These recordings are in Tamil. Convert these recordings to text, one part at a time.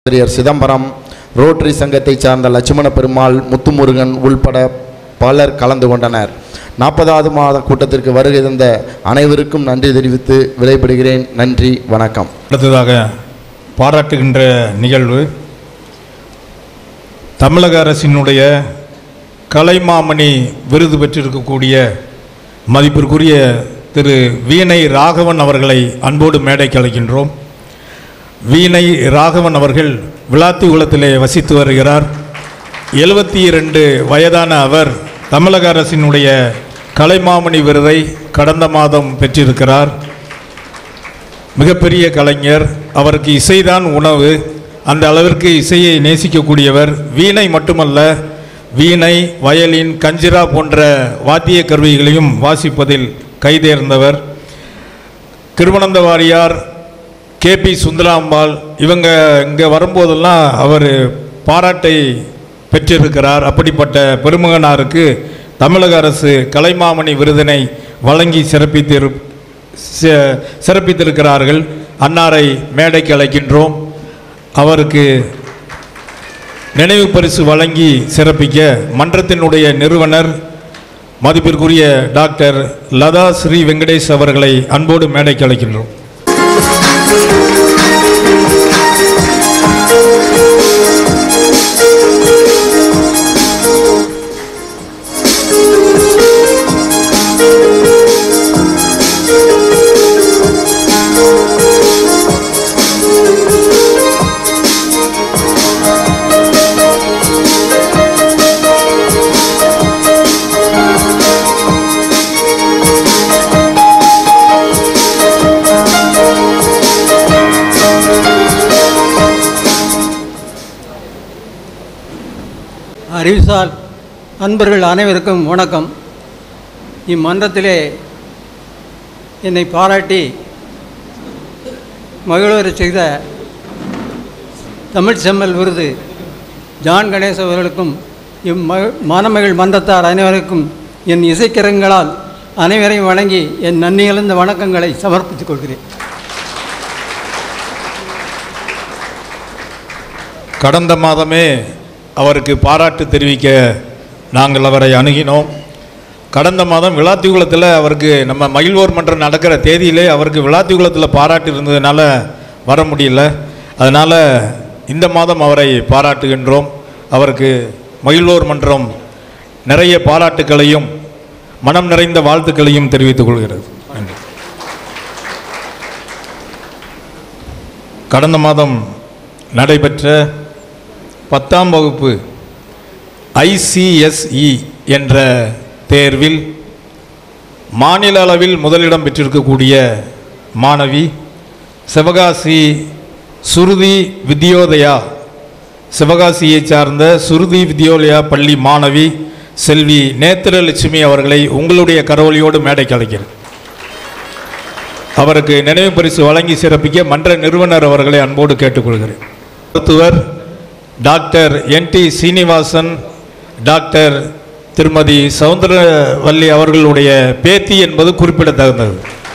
ஆசிரியர் சிதம்பரம் ரோட்டரி சங்கத்தைச் சார்ந்த லட்சுமண பெருமாள் முத்துமுருகன் உள்பட பலர் கலந்து கொண்டனர் நாற்பதாவது மாத கூட்டத்திற்கு வருகை தந்த அனைவருக்கும் நன்றி தெரிவித்து விடைபெறுகிறேன் நன்றி வணக்கம் அடுத்ததாக பாராட்டுகின்ற நிகழ்வு தமிழக அரசினுடைய கலைமாமணி விருது பெற்றிருக்கக்கூடிய மதிப்பிற்குரிய திரு வீணை ராகவன் அவர்களை அன்போடு மேடைக்கு அழைக்கின்றோம் வீணை ராகவன் அவர்கள் விளாத்திகுளத்திலே வசித்து வருகிறார் எழுபத்தி இரண்டு வயதான அவர் தமிழக அரசினுடைய கலைமாமணி விருதை கடந்த மாதம் பெற்றிருக்கிறார் மிகப்பெரிய கலைஞர் அவருக்கு இசைதான் உணவு அந்த அளவிற்கு இசையை நேசிக்கக்கூடியவர் வீணை மட்டுமல்ல வீணை வயலின் கஞ்சிரா போன்ற வாத்திய கருவிகளையும் வாசிப்பதில் கைதேர்ந்தவர் கிருவனந்த வாரியார் கேபி சுந்தராம்பாள் இவங்க இங்கே வரும்போதெல்லாம் அவர் பாராட்டை பெற்றிருக்கிறார் அப்படிப்பட்ட பெருமகனாருக்கு தமிழக அரசு கலைமாமணி விருதினை வழங்கி சிறப்பித்திரு சி- சிறப்பித்திருக்கிறார்கள் அன்னாரை மேடைக்கு அழைக்கின்றோம் அவருக்கு நினைவு பரிசு வழங்கி சிறப்பிக்க மன்றத்தினுடைய நிறுவனர் மதிப்பிற்குரிய டாக்டர் லதா ஸ்ரீ வெங்கடேஷ் அவர்களை அன்போடு மேடைக்கு அழைக்கின்றோம் அறிவுசால் அன்பர்கள் அனைவருக்கும் வணக்கம் இம்மன்றத்திலே என்னை பாராட்டி மகிழ்வரச் செய்த தமிழ் செம்மல் விருது ஜான் கணேஷ் அவர்களுக்கும் இம்ம மானமகள் மன்றத்தார் அனைவருக்கும் என் இசைக்கரங்களால் அனைவரையும் வணங்கி என் நன்றியளந்த வணக்கங்களை சமர்ப்பித்துக் கொள்கிறேன் கடந்த மாதமே அவருக்கு பாராட்டு தெரிவிக்க நாங்கள் அவரை அணுகினோம் கடந்த மாதம் விளாத்திகுளத்தில் அவருக்கு நம்ம மகிழ்வோர் மன்றம் நடக்கிற தேதியிலே அவருக்கு விளாத்திகுளத்தில் பாராட்டு இருந்ததுனால வர முடியல அதனால் இந்த மாதம் அவரை பாராட்டுகின்றோம் அவருக்கு மகிழ்வோர் மன்றம் நிறைய பாராட்டுக்களையும் மனம் நிறைந்த வாழ்த்துக்களையும் தெரிவித்துக் கொள்கிறது நன்றி கடந்த மாதம் நடைபெற்ற பத்தாம் வகுப்பு ஐசிஎஸ்இ என்ற தேர்வில் மாநில அளவில் முதலிடம் பெற்றிருக்கக்கூடிய மாணவி சிவகாசி சுருதி வித்யோதயா சிவகாசியைச் சார்ந்த சுருதி வித்யோதயா பள்ளி மாணவி செல்வி நேத்திரலட்சுமி அவர்களை உங்களுடைய கரவொலியோடு மேடைக்கு அழைக்கிறேன் அவருக்கு நினைவு பரிசு வழங்கி சிறப்பிக்க மன்ற நிறுவனர் அவர்களை அன்போடு கேட்டுக்கொள்கிறேன் மருத்துவர் doctor N T Srinivasan doctor திருமதி சவுந்தரவல்லி அவர்களுடைய பேத்தி என்பது குறிப்பிடத்தகுந்தது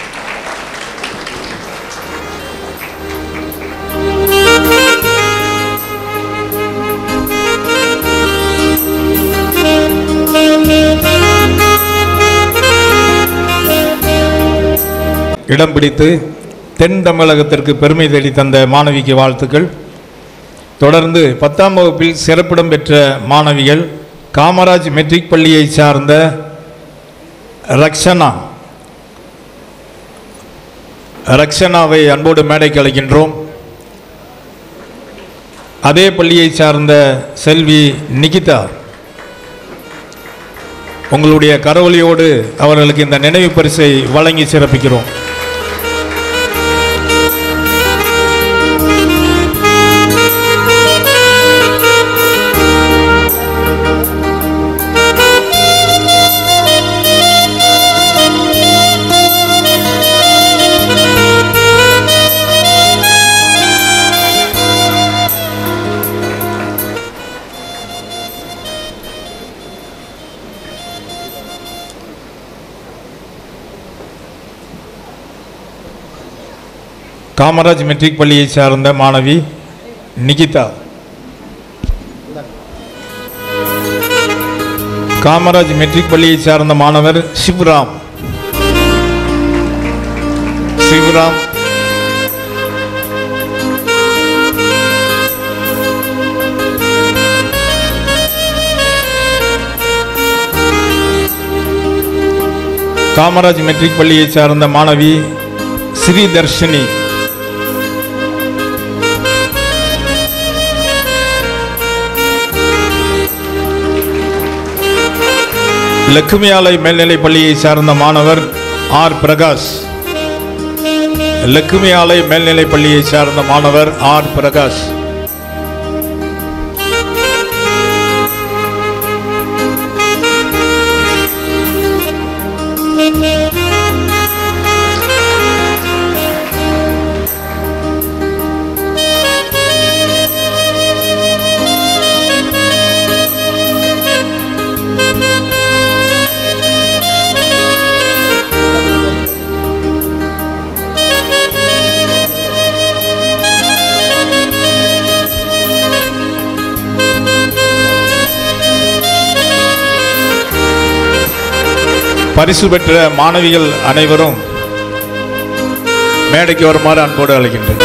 இடம் பிடித்து தென் தமிழகத்திற்கு பெருமை தேடி தந்த மாணவிக்கு வாழ்த்துக்கள் தொடர்ந்து பத்தாம் வகுப்பில் சிறப்பிடம் பெற்ற மாணவிகள் காமராஜ் மெட்ரிக் பள்ளியைச் சார்ந்த ரக்ஷனா ரக்ஷனாவை அன்போடு மேடைக்கு அழைக்கின்றோம் அதே பள்ளியைச் சார்ந்த செல்வி நிகிதா உங்களுடைய கரவொலியோடு அவர்களுக்கு இந்த நினைவு பரிசை வழங்கி சிறப்பிக்கிறோம் காமராஜ் மெட்ரிக் பள்ளியைச் சார்ந்த மாணவி நிகிதா காமராஜ் மெட்ரிக் பள்ளியை சார்ந்த மாணவர் சிவராம் சிவராம் காமராஜ் மெட்ரிக் பள்ளியை சார்ந்த மாணவி ஸ்ரீதர்ஷினி லட்சுமி ஆலை மேல்நிலைப் பள்ளியை சார்ந்த மாணவர் ஆர் பிரகாஷ் லட்சுமி ஆலை மேல்நிலைப் பள்ளியை சார்ந்த மாணவர் ஆர் பிரகாஷ் பரிசு பெற்ற மாணவிகள் அனைவரும் மேடைக்கு வருமாறு அன்போடு அழைக்கின்றேன்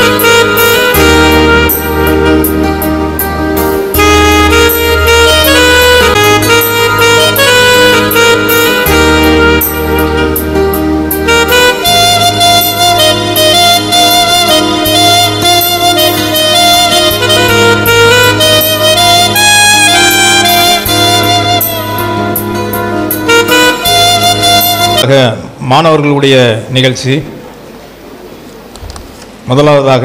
ஆக, மாணவர்களுடைய நிகழ்ச்சி முதலாவதாக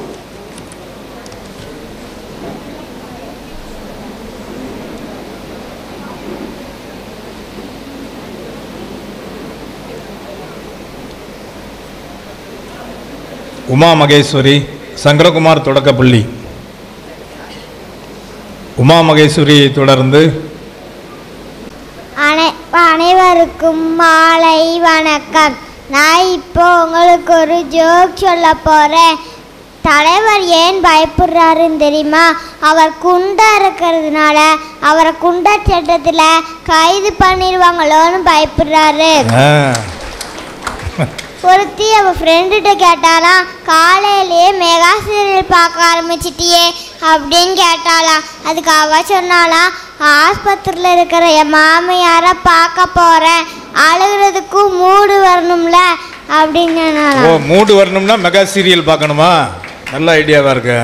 உமா மகேஸ்வரி சங்கரகுமார் தொடக்கப்பள்ளி உமா மகேஸ்வரியை தொடர்ந்து அனை அனைவருக்கும் மாலை வணக்கம் நான் இப்போ உங்களுக்கு ஒரு ஜோக் சொல்ல போகிறேன் தலைவர் ஏன் பயப்படுறாருன்னு தெரியுமா அவர் குண்டா இருக்கிறதுனால அவரை குண்டா சட்டத்தில் கைது பண்ணிடுவாங்களோன்னு பயப்படுறாரு ஆ, ஒருத்தி அவள் ஃப்ரெண்டுகிட்ட கேட்டாலாம் காலையிலேயே மெகா சீரியல் பார்க்க ஆரம்பிச்சிட்டியே அப்படின்னு கேட்டாலாம் அதுக்கு அவ சொன்னாலாம் ஆஸ்பத்திரியில் இருக்கிற என் மாமியாரை பார்க்க போகிறேன் அழுகிறதுக்கும் மூடு வரணும்ல அப்படின்னு ஓ சொன்னாலாம் மூடு வரணும்னா மெகா சீரியல் பார்க்கணுமா நல்ல ஐடியாவா இருக்கு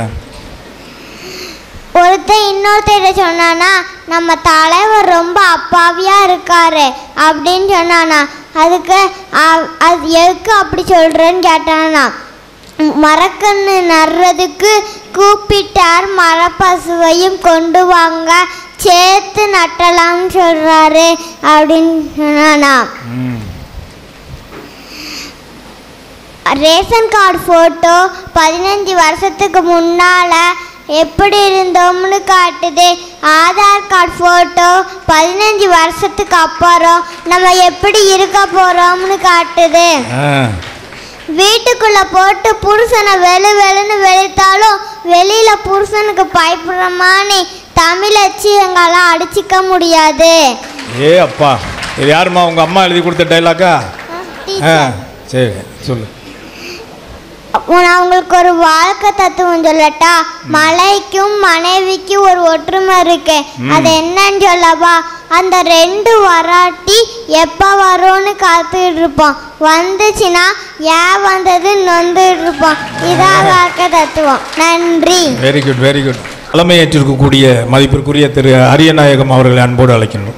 ஒருத்தன் இன்னொருத்தர் சொன்னானா நம்ம தலைவர் ரொம்ப அப்பாவியாக இருக்காரு அப்படின்னு சொன்னானா அதுக்கு அ- அது எதுக்கு அப்படி சொல்கிறேன்னு கேட்டானா மரக்கன்று நடுறதுக்கு கூப்பிட்டார் மரப்பசுவையும் கொண்டு வாங்க சேர்த்து நட்டலாம்னு சொல்கிறாரு அப்படின்னு சொன்னானா ம். ரேஷன் கார்டு ஃபோட்டோ பதினஞ்சு வருஷத்துக்கு முன்னால் எப்படி இருந்தோம்னு காட்டுது ஆதார் கார்டு ஃபோட்டோ பதினஞ்சு வருஷத்துக்கு அப்புறம் நம்ம எப்படி இருக்க போகிறோம்னு காட்டுது ஆ, வீட்டுக்குள்ளே போட்டு புருஷனை வெளு வெளுன்னு வெளுத்தாலும் வெளியில் புருஷனுக்கு பயப்படுறமானே தமிழச்சு எங்களால் அடிச்சிக்க முடியாது ஏ அப்பா இது யாரும்மா உங்க அம்மா எழுதி கொடுத்த டைலாக்கா ஆ சரி சொல்லு அப்போ நான் உங்களுக்கு ஒரு வாழ்க்கை தத்துவம் சொல்லட்டா மலைக்கும் மனைவிக்கும் ஒரு ஒற்றுமை இருக்கு அது என்னன்னு சொல்லவா அந்த ரெண்டு வராட்டி எப்போ வரும்னு காத்துக்கிட்டு இருப்போம் வந்துச்சுன்னா ஏன் வந்தது நொந்துட்டு இருப்போம் இதான் வாழ்க்கை தத்துவம் நன்றி வெரி குட் வெரி குட் தலைமையேற்றிருக்கக்கூடிய மதிப்பிற்குரிய திரு அரியநாயகம் அவர்களை அன்போடு அழைக்கணும்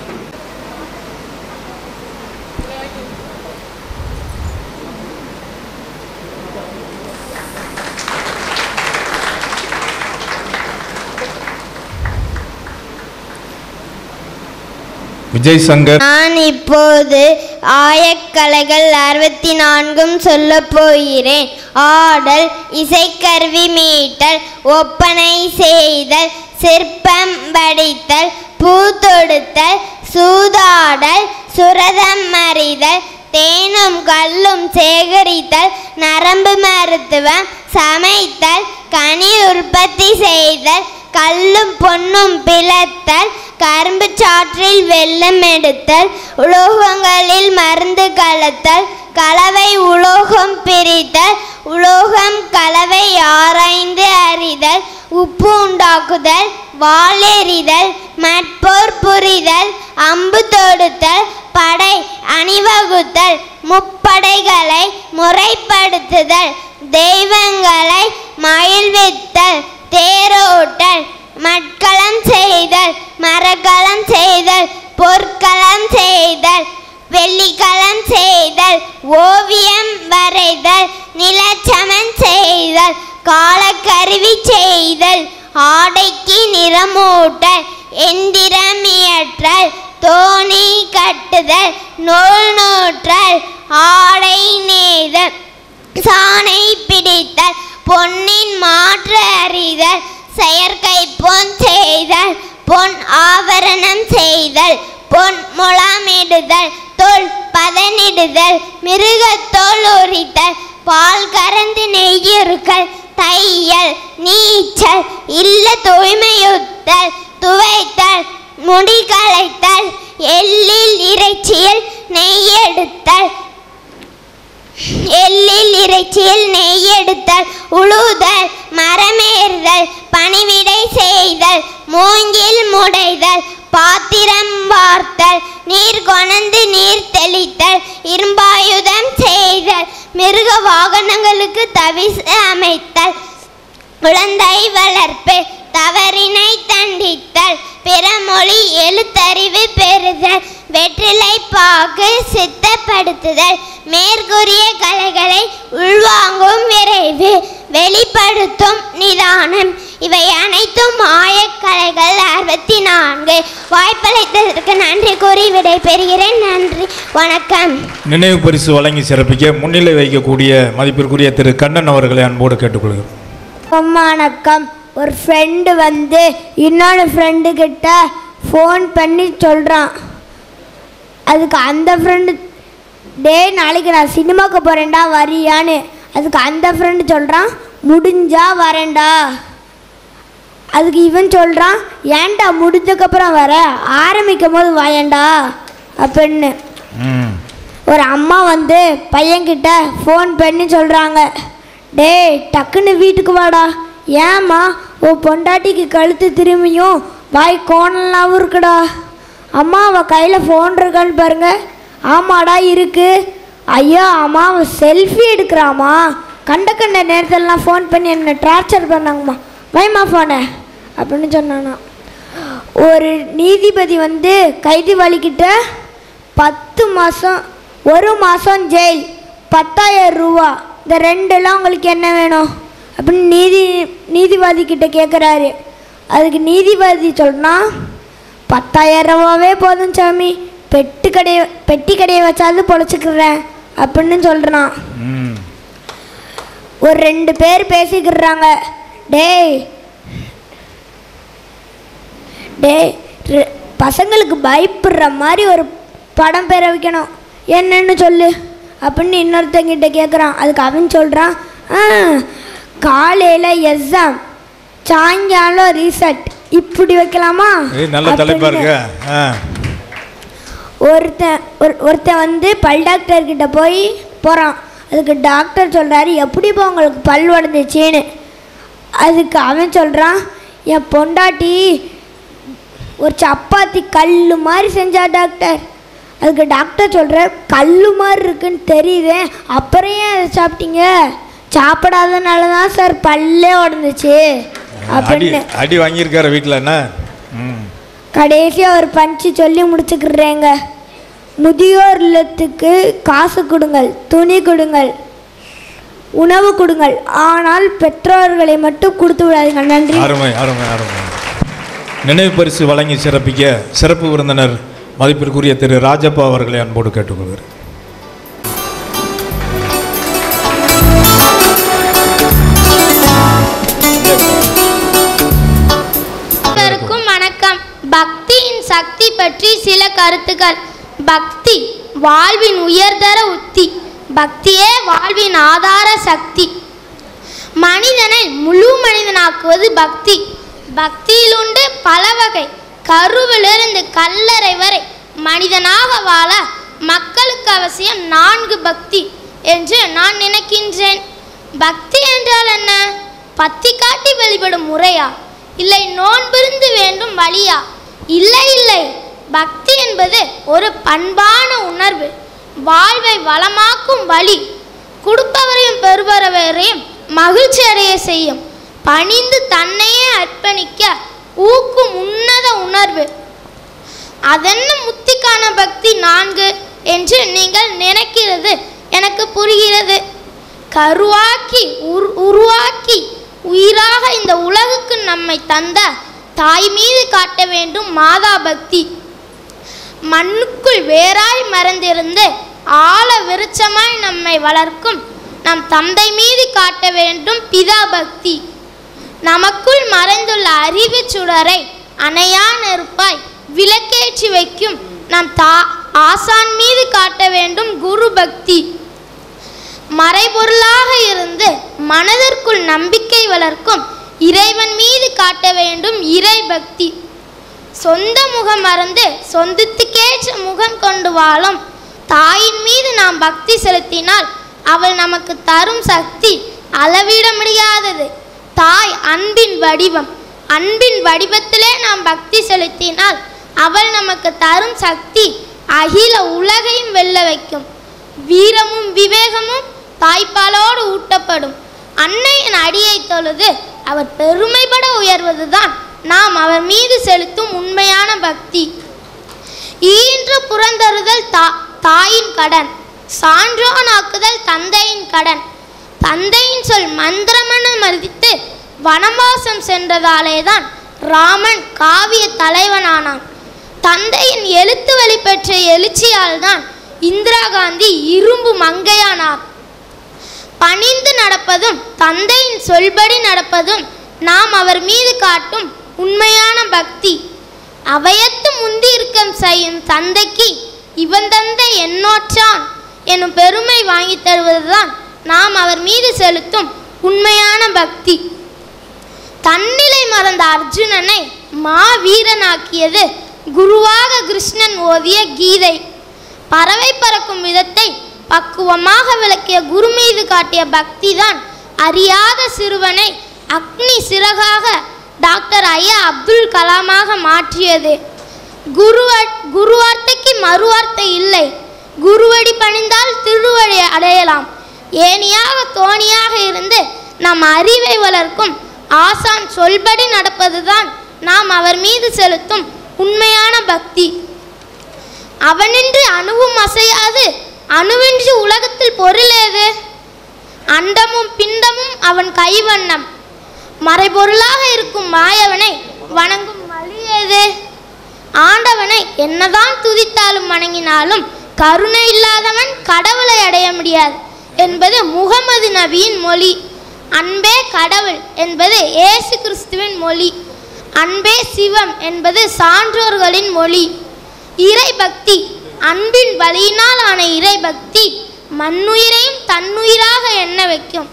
விஜய் சங்கர் நான் இப்போது ஆயக்கலைகள் அறுபத்தி நான்கும் சொல்ல போகிறேன் ஆடல் இசைக்கருவி மீட்டல் ஒப்பனை செய்தல் சிற்பம் படித்தல் பூ தொடுத்தல் சூதாடல் சுரதம் அறிதல் தேனும் கல்லும் சேகரித்தல் நரம்பு மருத்துவம் சமைத்தல் கனி உற்பத்தி செய்தல் கல்லும் பொன்னும் பிளத்தல் கரும்பு சாற்றில் வெள்ளம் எடுத்தல் உலோகங்களில் மருந்து கலத்தல் கலவை உலோகம் பிரித்தல் உலோகம் கலவை ஆராய்ந்து அறிதல் உப்பு உண்டாக்குதல் வாளெறிதல் மட்போர் புரிதல் அம்பு தொடுத்தல் படை அணிவகுத்தல் முப்படைகளை முறைப்படுத்துதல் தெய்வங்களை மகிழ்வித்தல் தேரோட்டல் மட்களம் செய்தல் மரக்கலம் செய்தல் பொற்களம் செய்தல் வெள்ளிக்கலம் செய்தல் ஓவியம் வரைதல் நிலச்சமன் செய்தல் காலக்கருவி செய்தல் ஆடைக்கு நிறமூட்டல் எந்திரம் இயற்றல் தோணி கட்டுதல் நூல் நூற்றல் ஆடை நெய்தல் சாணை பிடித்தல் பொன்னின் மாற்று அறிதல் செயற்கை பொன் செய்தல் பொன் ஆபரணம் செய்தல் பொன் முலாமிடுதல் தோல் பதனிடுதல் மிருகத்தோல் உரித்தல் பால் கறந்து நெய்யுறுக்கல் தையல் நீச்சல் இல்ல தூய்மையுத்தல் துவைத்தல் முடி களைத்தல் எள்ளில் இறைச்சியில் நெய் எடுத்தல் எள்ளில் இறைச்சியில் நெய் எடுத்தல் உழுதல் மரமேறுதல் பணிவிடை செய்தல் மூங்கில் முடைதல் பாத்திரம் வார்த்தல் நீர் கொணந்து நீர் தெளித்தல் இரும்பாயுதம் செய்தல் மிருக வாகனங்களுக்கு தவிசு அமைத்தல் குழந்தை வளர்ப்பு தவறினை தண்டித்தல் பிறமொழி எழுத்தறிவு பெறுதல் வெற்றிலை பாக்கு சித்தப்படுத்துதல் மேற்கூறிய கலைகளை உள்வாங்கும் விரைவு வெளிப்படுத்தும் நிதானம் இவை அனைத்தும் மாயக்கலைகள் அறுபத்தி நான்கு வாய்ப்பளித்ததற்கு நன்றி கூறி விடைபெறுகிறேன் நன்றி வணக்கம் நினைவு பரிசு வழங்கி சிறப்பிக்க முன்னிலை வைக்கக்கூடிய மதிப்பிற்குரிய திரு கண்ணன் அவர்களை அன்போடு கேட்டுக்கொள்கிறோம் வணக்கம் ஒரு ஃப்ரெண்டு வந்து இன்னொரு ஃப்ரெண்டு கிட்ட ஃபோன் பண்ணி சொல்கிறான் அதுக்கு அந்த ஃப்ரெண்டு டேய் நாளைக்கு நான் சினிமாவுக்கு போகிறேன்டா வரியான்னு அதுக்கு அந்த ஃப்ரெண்டு சொல்கிறான் முடிஞ்சா வரேன்டா அதுக்கு இவன் சொல்கிறான் ஏன்டா முடிஞ்சதுக்கப்புறம் வர ஆரம்பிக்கும் போது வாயேன்டா அப்படின்னு ம் ஒரு அம்மா வந்து பையன்கிட்ட ஃபோன் பண்ணி சொல்கிறாங்க டேய் டக்குன்னு வீட்டுக்கு வாடா ஏம்மா உன் பொண்டாட்டிக்கு கழுத்து திரும்பியும் வாய் கோணலாவும் இருக்குடா அம்மா அவள் கையில் ஃபோன் இருக்கான்னு பாருங்க ஆமாடா இருக்கு ஐயோ அம்மா அவன் செல்ஃபி எடுக்கிறாம்மா கண்ட கண்ட நேரத்திலலாம் ஃபோன் பண்ணி என்னை டார்ச்சர் பண்ணாங்கம்மா வைமா ஃபோனை அப்படின்னு சொன்னானா ஒரு நீதிபதி வந்து கைதி வலிக்கிட்ட பத்து மாதம் ஒரு மாதம் ஜெயில் பத்தாயிரம் ரூபா இந்த ரெண்டெல்லாம் உங்களுக்கு என்ன வேணும் அப்படின்னு நீதி நீதிவாதி கிட்ட கேட்குறாரு அதுக்கு நீதிவாதி சொல்றா பத்தாயிரம் ரூபாவே போதும் சாமி பெட்டு கடையை பெட்டி கடையை வச்சாவது பொழைச்சிக்கிறேன் அப்படின்னு சொல்கிறான் ம் ஒரு ரெண்டு பேர் பேசிக்கிறாங்க டேய் டேய் ரெ- பசங்களுக்கு பயப்படுற மாதிரி ஒரு படம் பெற வைக்கணும் என்னன்னு சொல்லு அப்படின்னு இன்னொருத்தங்கிட்ட கேட்குறான் அதுக்கு அவன் சொல்கிறான் ஆ காலையில் எக்ஸாம் சாயங்காலம் ரிசல்ட் இப்படி வைக்கலாமா ஏய் நல்ல தலைப்பா அப்படின்னு இருக்க ஆ ஒருத்தன் ஒரு ஒருத்தன் வந்து பல் டாக்டர் கிட்ட போய் போகிறான் அதுக்கு டாக்டர் சொல்கிறாரு எப்படிப்பா உங்களுக்கு பல் உடஞ்சிச்சின்னு அதுக்கு அவன் சொல்கிறான் என் பொண்டாட்டி ஒரு சப்பாத்தி கல் மாதிரி செஞ்சா டாக்டர் அதுக்கு டாக்டர் சொல்கிறார் கல் மாதிரி இருக்குன்னு தெரியுதே அப்புறம் ஏன் அதை சாப்பிட்டீங்க சாப்பிடாதனால தான் சார் பல்லே உடஞ்சிச்சு அடி அப்படின்னு அடி வாங்கியிருக்காரு வீட்டில் என்ன ம் கடைசியாக ஒரு பஞ்சு சொல்லி முடிச்சுக்கிறேங்க முதியோர் இல்லத்துக்கு காசு கொடுங்கள் துணி கொடுங்கள் உணவு கொடுங்கள் ஆனால் பெற்றோர்களை மட்டும் கொடுத்து விடாதீங்க நன்றி அருமை அருமை அருமை நினைவு பரிசு வழங்கி சிறப்பிக்க சிறப்பு விருந்தினர் மதிப்பிற்குரிய திரு ராஜப்பா அவர்களை அன்போடு கேட்டுக்கொள்கிறேன் அனைவருக்கும் வணக்கம் பக்தியின் சக்தி பற்றி சில கருத்துக்கள் பக்தி வாழ்வின் உயர்தர உத்தி பக்தியே வாழ்வின் ஆதார சக்தி மனிதனை முழு மனிதனாக்குவது பக்தி பக்தியில் உண்டு பல வகை கருவிலிருந்து கல்லறை வரை மனிதனாக வாழ மக்களுக்கு அவசியம் நான்கு பக்தி என்று நான் நினைக்கின்றேன் பக்தி என்றால் என்ன பத்தி காட்டி வழிபடும் முறையா இல்லை நோன்பிருந்து வேண்டும் வழியா இல்லை இல்லை பக்தி என்பது ஒரு பண்பான உணர்வு வாழ்வை வளமாக்கும் வழி கொடுப்பவரையும் பெறுபவரையும் மகிழ்ச்சி அடைய செய்யும் பணிந்து தன்னையே அர்ப்பணிக்க ஊக்கும் உன்னத உணர்வு அதென்ன முத்திக்கான பக்தி நான்கு என்று நீங்கள் நினைக்கிறது எனக்கு புரிகிறது கருவாக்கி உரு உருவாக்கி உயிராக இந்த உலகுக்கு நம்மை தந்த தாய் மீது காட்ட வேண்டும் மாதா பக்தி மண்ணுக்குள் வேராய் மறந்திருந்து ஆழ விருட்சமாய் நம்மை வளர்க்கும் நம் தந்தை மீது காட்ட வேண்டும் பிதா பக்தி நமக்குள் மறைந்துள்ள அறிவு சுடரை அணையா நெருப்பாய் விளக்கேற்றி வைக்கும் நம் தா ஆசான் மீது காட்ட வேண்டும் குரு பக்தி மறைபொருளாக இருந்து மனதிற்குள் நம்பிக்கை வளர்க்கும் இறைவன் மீது காட்ட வேண்டும் இறை பக்தி சொந்த முகம் மறந்து சொந்தத்துக்கேற்ற முகம் கொண்டு வாழும் தாயின் மீது நாம் பக்தி செலுத்தினால் அவள் நமக்கு தரும் சக்தி அளவிட முடியாதது தாய் அன்பின் வடிவம் அன்பின் வடிவத்திலே நாம் பக்தி செலுத்தினால் அவள் நமக்கு தரும் சக்தி அகில உலகையும் வெல்ல வைக்கும் வீரமும் விவேகமும் தாய்ப்பாலோடு ஊட்டப்படும் அன்னையின் அடியை தொழுது அவர் பெருமைப்பட உயர்வதுதான் நாம் அவர் மீது செலுத்தும் உண்மையான பக்தி ஈன்று புறந்தருதல் தா தாயின் கடன் சான்றோனாக்குதல் தந்தையின் கடன் தந்தையின் சொல் மந்திரமென மதித்து வனவாசம் சென்றதாலேதான் ராமன் காவிய தலைவனானான் தந்தையின் எழுத்து வழி பெற்ற எழுச்சியால் தான் இந்திரா காந்தி இரும்பு மங்கையானார் பணிந்து நடப்பதும் தந்தையின் சொல்படி நடப்பதும் நாம் அவர் மீது காட்டும் உண்மையான பக்தி அவையத்து முந்தியிருக்கம் செய்யும் தந்தைக்கு இவன் தந்தை என்னோற்றான் எனும் பெருமை வாங்கி தருவதுதான் நாம் அவர் மீது செலுத்தும் உண்மையான பக்தி தன்னிலை மறந்த அர்ஜுனனை மா வீரனாக்கியது குருவாக கிருஷ்ணன் ஓதிய கீதை பறவை பறக்கும் விதத்தை பக்குவமாக விளக்கிய குரு மீது காட்டிய பக்திதான் அறியாத சிறுவனை அக்னி சிறகாக டாக்டர் ஐயா அப்துல் கலாமாக மாற்றியது குருவ குருவார்த்தைக்கு மறுவார்த்தை இல்லை குருவடி பணிந்தால் திருவடி அடையலாம் ஏனியாக தோணியாக இருந்து நம் அறிவை வளர்க்கும் ஆசான் சொல்படி நடப்பதுதான் நாம் அவர் மீது செலுத்தும் உண்மையான பக்தி அவனின்றி அணுவும் அசையாது அணுவின்றி உலகத்தில் பொருள் ஏது அண்டமும் பிண்டமும் அவன் கைவண்ணம் மறைபொருளாக இருக்கும் மாயவனை வணங்கும் வழி ஏது ஆண்டவனை என்னதான் துதித்தாலும் வணங்கினாலும் கருணை இல்லாதவன் கடவுளை அடைய முடியாது என்பது முகமது நபியின் மொழி அன்பே கடவுள் என்பது இயேசு கிறிஸ்துவின் மொழி அன்பே சிவம் என்பது சான்றோர்களின் மொழி இறை பக்தி அன்பின் வழியினால் ஆன இறை பக்தி மண்ணுயிரையும் தன்னுயிராக எண்ண வைக்கும்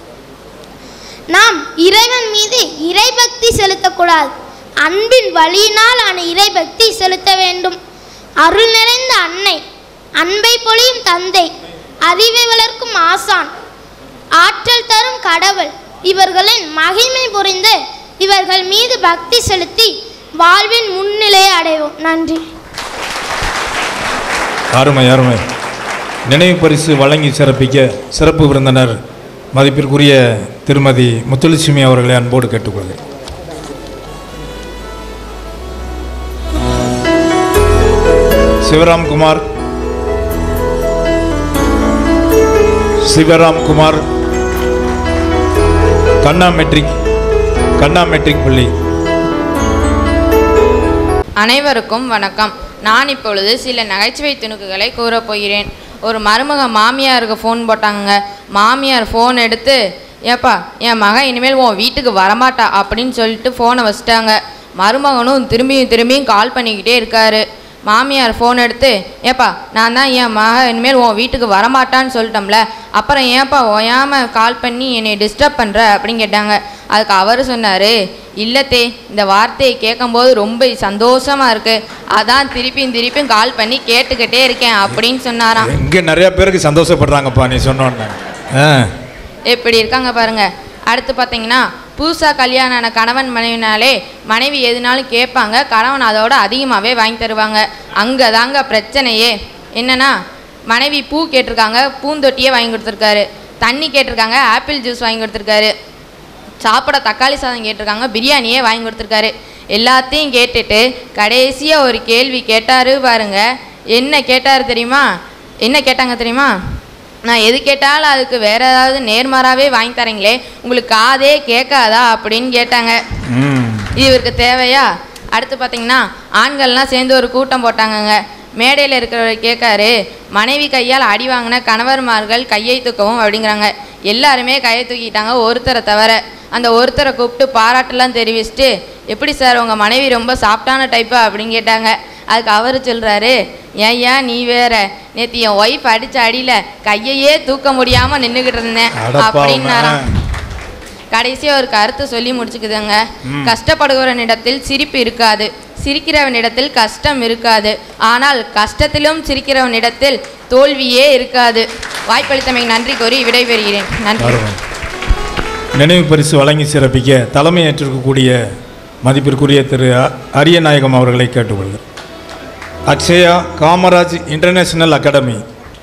நாம் இறைவன் மீது இறைபக்தி செலுத்தக்கூடாது அன்பின் வழியினால் ஆன இறைபக்தி செலுத்த வேண்டும் அருள் நிறைந்த அன்னை அன்பை பொழியும் தந்தை அறிவை வளர்க்கும் ஆசான் ஆற்றல் தரும் கடவுள் இவர்களின் மகிமை புரிந்து இவர்கள் மீது பக்தி செலுத்தி வாழ்வின் முன்னிலையை அடைவோம் நன்றி அருமை அருமை நினைவு பரிசு வழங்கி சிறப்பிக்க சிறப்பு விருந்தினர் மதிப்பிற்குரிய திருமதி முத்துலட்சுமி அவர்களை அன்போடு கேட்டுக்கொள்கிறேன் சிவராம் குமார் சிவராம் குமார் கண்ணா மெட்ரிக் கண்ணா மெட்ரிக் பள்ளி அனைவருக்கும் வணக்கம் நான் இப்பொழுது சில நகைச்சுவை துணுக்குகளை கூறப் போகிறேன் ஒரு மருமக மாமியாருக்கு ஃபோன் போட்டாங்க மாமியார் ஃபோன் எடுத்து ஏப்பா என் மகன் இனிமேல் உன் வீட்டுக்கு வரமாட்டா அப்படின்னு சொல்லிட்டு ஃபோனை வச்சிட்டாங்க மருமகனும் திரும்பியும் திரும்பியும் கால் பண்ணிக்கிட்டே இருக்காரு மாமியார் ஃபோன் எடுத்து ஏப்பா நான் தான் என் மக இனிமேல் உன் வீட்டுக்கு வரமாட்டான்னு சொல்லிட்டோம்ல அப்புறம் ஏன்ப்பா ஓயாமல் கால் பண்ணி என்னை டிஸ்டர்ப் பண்ணுற அப்படின்னு கேட்டாங்க அதுக்கு அவர் சொன்னார் இல்லத்தே இந்த வார்த்தையை கேட்கும்போது ரொம்ப சந்தோஷமாக இருக்குது அதான் திருப்பியும் திருப்பியும் கால் பண்ணி கேட்டுக்கிட்டே இருக்கேன் அப்படின்னு சொன்னாராம் இங்கே நிறைய பேருக்கு சந்தோஷப்படுறாங்கப்பா நீ சொன்னோன்னே ஆ எப்படி இருக்காங்க பாருங்க அடுத்து பார்த்தீங்கன்னா புதுசாக கல்யாணம் ஆன கணவன் மனைவினாலே மனைவி எதுனாலும் கேட்பாங்க கணவன் அதோட அதிகமாகவே வாங்கி தருவாங்க அங்கே தாங்க பிரச்சனையே என்னன்னா மனைவி பூ கேட்டிருக்காங்க பூந்தொட்டியே வாங்கி கொடுத்துருக்காரு தண்ணி கேட்டிருக்காங்க ஆப்பிள் ஜூஸ் வாங்கி கொடுத்துருக்காரு சாப்பிட தக்காளி சாதம் கேட்டிருக்காங்க பிரியாணியே வாங்கி கொடுத்துருக்காரு எல்லாத்தையும் கேட்டுட்டு கடைசியாக ஒரு கேள்வி கேட்டாரு பாருங்க என்ன கேட்டார் தெரியுமா என்ன கேட்டாங்க தெரியுமா நான் எது கேட்டாலும் அதுக்கு வேற ஏதாவது நேர்மாறாவே வாங்கி தரீங்களே உங்களுக்கு காதே கேட்காதா அப்படின்னு கேட்டாங்க ம் இது இவருக்கு தேவையா அடுத்து பார்த்தீங்கன்னா ஆண்கள்லாம் சேர்ந்து ஒரு கூட்டம் போட்டாங்கங்க மேடையில் இருக்கிறவர் கேட்காரு மனைவி கையால் அடி வாங்கின கணவர்மார்கள் கையை தூக்கவும் அப்படிங்கிறாங்க எல்லாருமே கையை தூக்கிட்டாங்க ஒருத்தரை தவிர அந்த ஒருத்தரை கூப்பிட்டு பாராட்டுலாம் தெரிவிச்சுட்டு எப்படி சார் உங்கள் மனைவி ரொம்ப சாஃப்டான டைப்பா அப்படின்னு கேட்டாங்க அதுக்கு அவர் சொல்கிறாரு ஏய்யா நீ வேற நேற்று என் ஒய்ஃப் அடித்த அடியில் கையையே தூக்க முடியாமல் நின்றுக்கிட்டு இருந்தேன் அடப்பாவமே. அப்படின்னாராம் கடைசியாக ஒரு கருத்து சொல்லி முடிச்சுக்குதுங்க கஷ்டப்படுகிறவனிடத்தில் சிரிப்பு இருக்காது சிரிக்கிறவனிடத்தில் கஷ்டம் இருக்காது ஆனால் கஷ்டத்திலும் சிரிக்கிறவனிடத்தில் தோல்வியே இருக்காது வாய்ப்பளித்தமைக்கு நன்றி கூறி விடைபெறுகிறேன் நன்றி வருவோம் நினைவு பரிசு வழங்கி சிறப்பிக்க தலைமை ஏற்றிருக்கக்கூடிய மதிப்பிற்குரிய திரு அ- அரியநாயகம் அவர்களை கேட்டுக்கொள்கிறேன் அக்ஷயா காமராஜ் இன்டர்நேஷனல் அகாடமி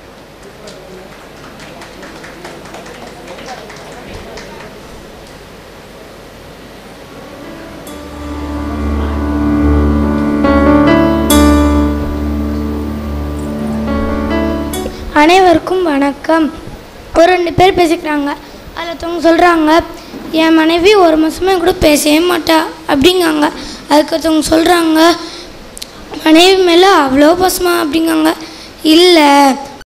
அனைவருக்கும் வணக்கம் ஒரு ரெண்டு பேர் பேசிக்கிறாங்க அதில் ஒருத்தவங்க சொல்கிறாங்க என் மனைவி ஒரு மாதமாக கூட பேசவே மாட்டா அப்படிங்காங்க அதுக்கு ஒருத்தவங்க சொல்கிறாங்க மனைவி மேலே அவ்வளோ பசமா அப்படிங்காங்க இல்லை